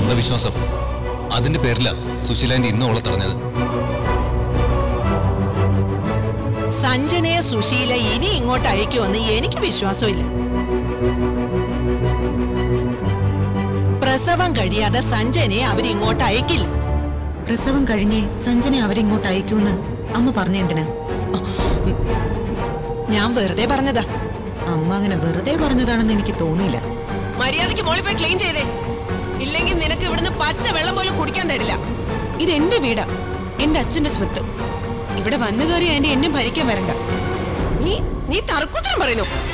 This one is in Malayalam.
അന്ധവിശ്വാസം അതിന്റെ പേരില സുശീലാന്റെ ഇന്നും അവളെ തടഞ്ഞത് സഞ്ജനയെ സുശീല ഇനി ഇങ്ങോട്ട് അയക്കുമെന്ന് എനിക്ക് വിശ്വാസമില്ല പ്രസവം കഴിയാതെ സഞ്ജനയെ അവരിങ്ങോട്ട് അയക്കില്ല പ്രസവം കഴിഞ്ഞേ സഞ്ജനെ അവരിങ്ങോട്ട് അയക്കൂന്ന് അമ്മ പറഞ്ഞ എന്തിനാ ഞാൻ വെറുതെ പറഞ്ഞതാ അമ്മ അങ്ങനെ വെറുതെ പറഞ്ഞതാണെന്ന് എനിക്ക് തോന്നിയില്ല മര്യാദയ്ക്ക് മോളിൽ പോയി ക്ലീൻ ചെയ്തേ ഇല്ലെങ്കിൽ നിനക്ക് ഇവിടുന്ന് പച്ച വെള്ളം പോലും കുടിക്കാൻ തരില്ല ഇത് എന്റെ വീടാ എന്റെ അച്ഛന്റെ സ്വത്ത് ഇവിടെ വന്നു കയറി അതിന്റെ എന്നെ ഭരിക്കാൻ വരണ്ട നീ നീ തർക്കുത്തരം പറയുന്നു